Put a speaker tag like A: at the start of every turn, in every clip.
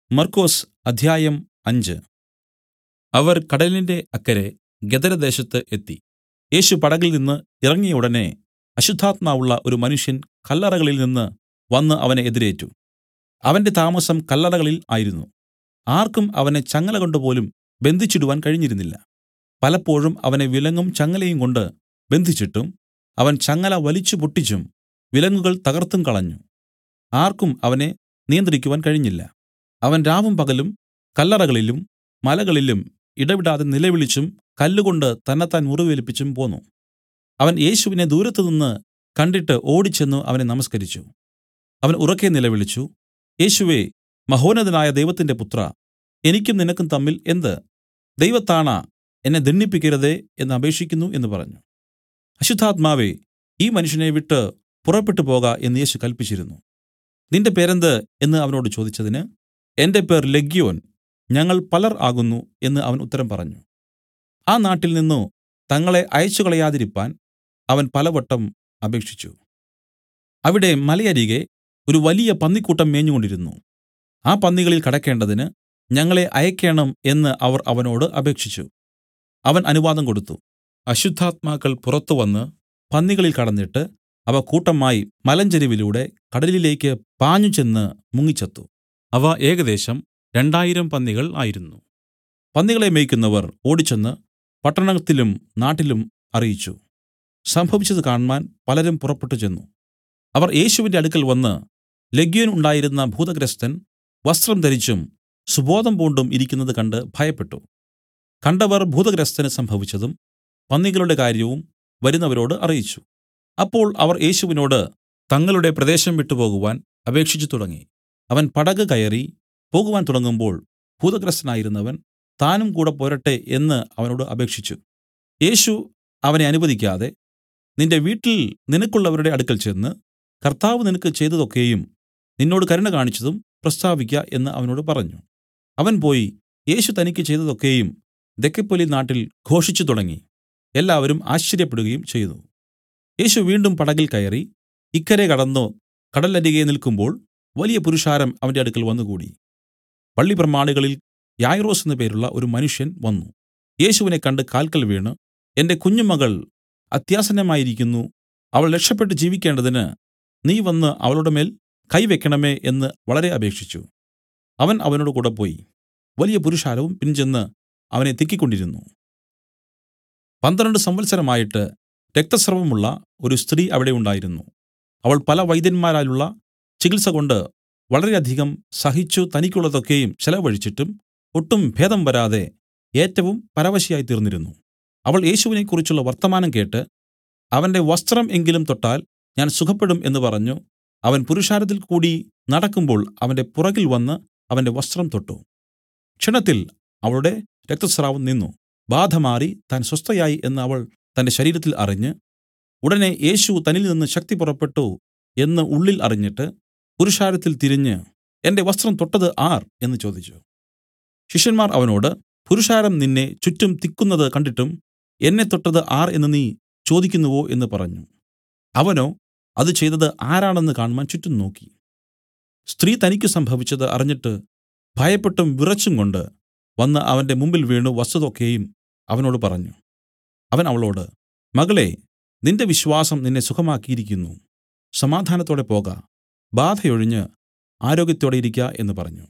A: മർക്കൊസ് അധ്യായം അഞ്ച് അവർ കടലിന്റെ അക്കരെ ഗദരദേശത്ത് എത്തി യേശു പടകിൽ നിന്നു ഇറങ്ങിയ ഉടനെ അശുദ്ധാത്മാവുള്ള ഒരു മനുഷ്യൻ കല്ലറകളിൽ നിന്നു വന്നു അവനെ എതിരേറ്റു അവന്റെ താമസം കല്ലറകളിൽ ആയിരുന്നു ആർക്കും അവനെ ചങ്ങലകൊണ്ട് പോലും ബന്ധിച്ചിടുവാൻ കഴിഞ്ഞിരുന്നില്ല പലപ്പോഴും അവനെ വിലങ്ങും ചങ്ങലയും കൊണ്ട് ബന്ധിച്ചിട്ടും അവൻ ചങ്ങല വലിച്ചു പൊട്ടിച്ചും വിലങ്ങുകൾ തകർത്തും കളഞ്ഞു ആർക്കും അവനെ നിയന്ത്രിക്കുവാൻ കഴിഞ്ഞില്ല അവൻ രാവും പകലും കല്ലറകളിലും മലകളിലും ഇടവിടാതെ നിലവിളിച്ചും കല്ലുകൊണ്ട് തന്നെത്താൻ മുറിവേൽപ്പിച്ചും പോന്നു അവൻ യേശുവിനെ ദൂരത്തുനിന്ന് കണ്ടിട്ട് ഓടിച്ചെന്നു അവനെ നമസ്കരിച്ചു അവൻ ഉറക്കെ നിലവിളിച്ചു യേശുവേ മഹോന്നതനായ ദൈവത്തിന്റെ പുത്രാ എനിക്കും നിനക്കും തമ്മിൽ എന്ത് ദൈവത്താണ എന്നെ ദണ്ഡിപ്പിക്കരുതേ എന്ന് അപേക്ഷിക്കുന്നു എന്ന് പറഞ്ഞു അശുദ്ധാത്മാവേ ഈ മനുഷ്യനെ വിട്ട് പുറപ്പെട്ടു പോക എന്ന് യേശു കല്പിച്ചിരുന്നു നിന്റെ പേരെന്ത് എന്ന് അവനോട് ചോദിച്ചതിന് എന്റെ പേർ ലെഗ്യോൻ ഞങ്ങൾ പലർ ആകുന്നു എന്ന് അവൻ ഉത്തരം പറഞ്ഞു ആ നാട്ടിൽ നിന്നു തങ്ങളെ അയച്ചുകളയാതിരിപ്പാൻ അവൻ പലവട്ടം അപേക്ഷിച്ചു അവിടെ മലയരികെ ഒരു വലിയ പന്നിക്കൂട്ടം മേഞ്ഞുകൊണ്ടിരുന്നു ആ പന്നികളിൽ കടക്കേണ്ടതിന് ഞങ്ങളെ അയക്കേണം എന്ന് അവർ അവനോട് അപേക്ഷിച്ചു അവൻ അനുവാദം കൊടുത്തു അശുദ്ധാത്മാക്കൾ പുറത്തു വന്ന് പന്നികളിൽ കടന്നിട്ട് അവ കൂട്ടമായി മലഞ്ചരിവിലൂടെ കടലിലേക്ക് പാഞ്ഞു ചെന്ന് മുങ്ങിച്ചത്തു അവ ഏകദേശം രണ്ടായിരം പന്നികൾ ആയിരുന്നു പന്നികളെ മേയ്ക്കുന്നവർ ഓടിച്ചെന്ന് പട്ടണത്തിലും നാട്ടിലും അറിയിച്ചു സംഭവിച്ചത് കാണ്മാൻ പലരും പുറപ്പെട്ടു ചെന്നു അവർ യേശുവിന്റെ അടുക്കൽ വന്ന് ലെഗ്യോൻ ഉണ്ടായിരുന്ന ഭൂതഗ്രസ്തൻ വസ്ത്രം ധരിച്ചും സുബോധം പൂണ്ടും ഇരിക്കുന്നത് കണ്ട് ഭയപ്പെട്ടു കണ്ടവർ ഭൂതഗ്രസ്തന് സംഭവിച്ചതും പന്നികളുടെ കാര്യവും വരുന്നവരോട് അറിയിച്ചു അപ്പോൾ അവർ യേശുവിനോട് തങ്ങളുടെ പ്രദേശം വിട്ടുപോകുവാൻ അപേക്ഷിച്ചു തുടങ്ങി അവൻ പടക് കയറി പോകുവാൻ തുടങ്ങുമ്പോൾ ഭൂതഗ്രസ്തനായിരുന്നവൻ താനും കൂടെ പോരട്ടെ എന്ന് അവനോട് അപേക്ഷിച്ചു യേശു അവനെ അനുവദിക്കാതെ നിന്റെ വീട്ടിൽ നിനക്കുള്ളവരുടെ അടുക്കൽ ചെന്ന് കർത്താവ് നിനക്ക് ചെയ്തതൊക്കെയും നിന്നോട് കരുണ കാണിച്ചതും പ്രസ്താവിക്ക എന്ന് അവനോട് പറഞ്ഞു അവൻ പോയി യേശു തനിക്ക് ചെയ്തതൊക്കെയും ദെക്കപ്പൊലി നാട്ടിൽ ഘോഷിച്ചു തുടങ്ങി എല്ലാവരും ആശ്ചര്യപ്പെടുകയും ചെയ്തു യേശു വീണ്ടും പടകിൽ കയറി ഇക്കരെ കടന്നു കടലരികെ നിൽക്കുമ്പോൾ വലിയ പുരുഷാരം അവന്റെ അടുക്കൽ വന്നുകൂടി പള്ളിപ്രമാണികളിൽ യായിറോസ് എന്നു പേരുള്ള ഒരു മനുഷ്യൻ വന്നു യേശുവിനെ കണ്ട് കാൽക്കൽ വീണ് എന്റെ കുഞ്ഞുമകൾ അത്യാസന്നമായിരിക്കുന്നു അവൾ രക്ഷപെട്ട് ജീവിക്കേണ്ടതിന് നീ വന്നു അവളുടെ മേൽ കൈവെക്കണമേ എന്ന് വളരെ അപേക്ഷിച്ചു അവൻ അവനോട് കൂടെ പോയി വലിയ പുരുഷാരവും പിൻചെന്ന് അവനെ തിക്കിക്കൊണ്ടിരുന്നു പന്ത്രണ്ട് സംവത്സരമായിട്ട് രക്തസ്രവമുള്ള ഒരു സ്ത്രീ അവിടെ ഉണ്ടായിരുന്നു അവൾ പല വൈദ്യന്മാരാലുള്ള ചികിത്സ കൊണ്ട് വളരെയധികം സഹിച്ചു തനിക്കുള്ളതൊക്കെയും ചെലവഴിച്ചിട്ടും ഒട്ടും ഭേദം വരാതെ ഏറ്റവും പരവശയായി തീർന്നിരുന്നു അവൾ യേശുവിനെക്കുറിച്ചുള്ള വർത്തമാനം കേട്ട് അവന്റെ വസ്ത്രം എങ്കിലും തൊട്ടാൽ ഞാൻ സുഖപ്പെടും എന്ന് പറഞ്ഞു അവൻ പുരുഷാരത്തിൽ കൂടി നടക്കുമ്പോൾ അവന്റെ പുറകിൽ വന്ന് അവന്റെ വസ്ത്രം തൊട്ടു ക്ഷണത്തിൽ അവളുടെ രക്തസ്രാവം നിന്നു ബാധ മാറി താൻ സ്വസ്ഥയായി എന്ന് അവൾ തന്റെ ശരീരത്തിൽ അറിഞ്ഞ് ഉടനെ യേശു തന്നിൽ നിന്ന് ശക്തി പുറപ്പെട്ടു എന്ന് ഉള്ളിൽ അറിഞ്ഞിട്ട് പുരുഷാരത്തിൽ തിരിഞ്ഞ് എന്റെ വസ്ത്രം തൊട്ടത് ആർ എന്ന് ചോദിച്ചു ശിഷ്യന്മാർ അവനോട് പുരുഷാരം നിന്നെ ചുറ്റും തിക്കുന്നത് കണ്ടിട്ടും എന്നെ തൊട്ടത് ആർ എന്ന് നീ ചോദിക്കുന്നുവോ എന്ന് പറഞ്ഞു അവനോ അത് ചെയ്തത് ആരാണെന്ന് കാണുവാൻ ചുറ്റും നോക്കി സ്ത്രീ തനിക്ക് സംഭവിച്ചത് അറിഞ്ഞിട്ട് ഭയപ്പെട്ടും വിറച്ചും കൊണ്ട് വന്ന് അവന്റെ മുമ്പിൽ വീണു വസ്തുതൊക്കെയും അവനോട് പറഞ്ഞു അവൻ അവളോട് മകളെ നിന്റെ വിശ്വാസം നിന്നെ സുഖമാക്കിയിരിക്കുന്നു സമാധാനത്തോടെ പോക ബാധയൊഴിഞ്ഞ് ആരോഗ്യത്തോടെ ഇരിക്ക എന്ന് പറഞ്ഞു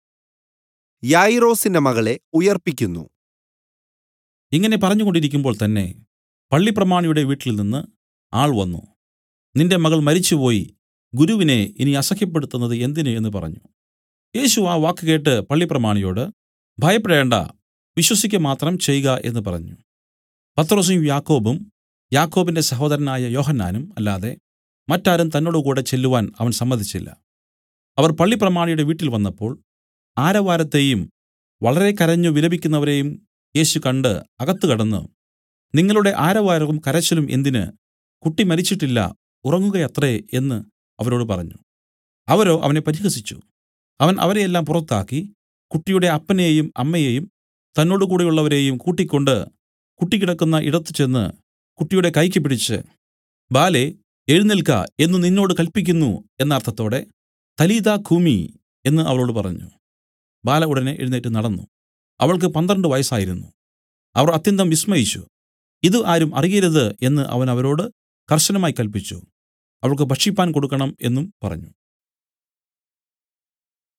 B: യായിറോസിന്റെ മകളെ ഉയർപ്പിക്കുന്നു
A: ഇങ്ങനെ പറഞ്ഞുകൊണ്ടിരിക്കുമ്പോൾ തന്നെ പള്ളിപ്രമാണിയുടെ വീട്ടിൽ നിന്ന് ആൾ വന്നു നിന്റെ മകൾ മരിച്ചുപോയി ഗുരുവിനെ ഇനി അസഹ്യപ്പെടുത്തുന്നത് എന്തിന് എന്ന് പറഞ്ഞു യേശു ആ വാക്ക് കേട്ട് പള്ളിപ്രമാണിയോട് ഭയപ്പെടേണ്ട വിശ്വസിക്ക മാത്രം ചെയ്യുക എന്ന് പറഞ്ഞു പത്രോസും യാക്കോബും യാക്കോബിന്റെ സഹോദരനായ യോഹന്നാനും അല്ലാതെ മറ്റാരും തന്നോടുകൂടെ ചെല്ലുവാൻ അവൻ സമ്മതിച്ചില്ല അവർ പള്ളിപ്രമാണിയുടെ വീട്ടിൽ വന്നപ്പോൾ ആരവാരത്തെയും വളരെ കരഞ്ഞു വിലപിക്കുന്നവരെയും യേശു കണ്ട് അകത്ത് കടന്ന് നിങ്ങളുടെ ആരവാരവും കരച്ചിലും എന്തിന് കുട്ടി മരിച്ചിട്ടില്ല ഉറങ്ങുകയത്രേ എന്ന് അവരോട് പറഞ്ഞു അവരോ അവനെ പരിഹസിച്ചു അവൻ അവരെയെല്ലാം പുറത്താക്കി കുട്ടിയുടെ അപ്പനെയും അമ്മയെയും തന്നോടുകൂടെയുള്ളവരെയും കൂട്ടിക്കൊണ്ട് കുട്ടി കിടക്കുന്ന ഇടത്ത് ചെന്ന് കുട്ടിയുടെ കൈക്ക് പിടിച്ച് ബാലേ എഴുന്നേൽക്ക എന്ന് നിന്നോട് കൽപ്പിക്കുന്നു എന്ന അർത്ഥത്തോടെ തലീത കൂമി എന്ന് അവളോട് പറഞ്ഞു ബാല ഉടനെ എഴുന്നേറ്റ് നടന്നു അവൾക്ക് പന്ത്രണ്ട് വയസ്സായിരുന്നു അവർ അത്യന്തം വിസ്മയിച്ചു ഇത് ആരും അറിയരുത് എന്ന് അവൻ അവരോട് കർശനമായി കല്പിച്ചു അവൾക്ക് ഭക്ഷിപ്പാൻ കൊടുക്കണം എന്നും പറഞ്ഞു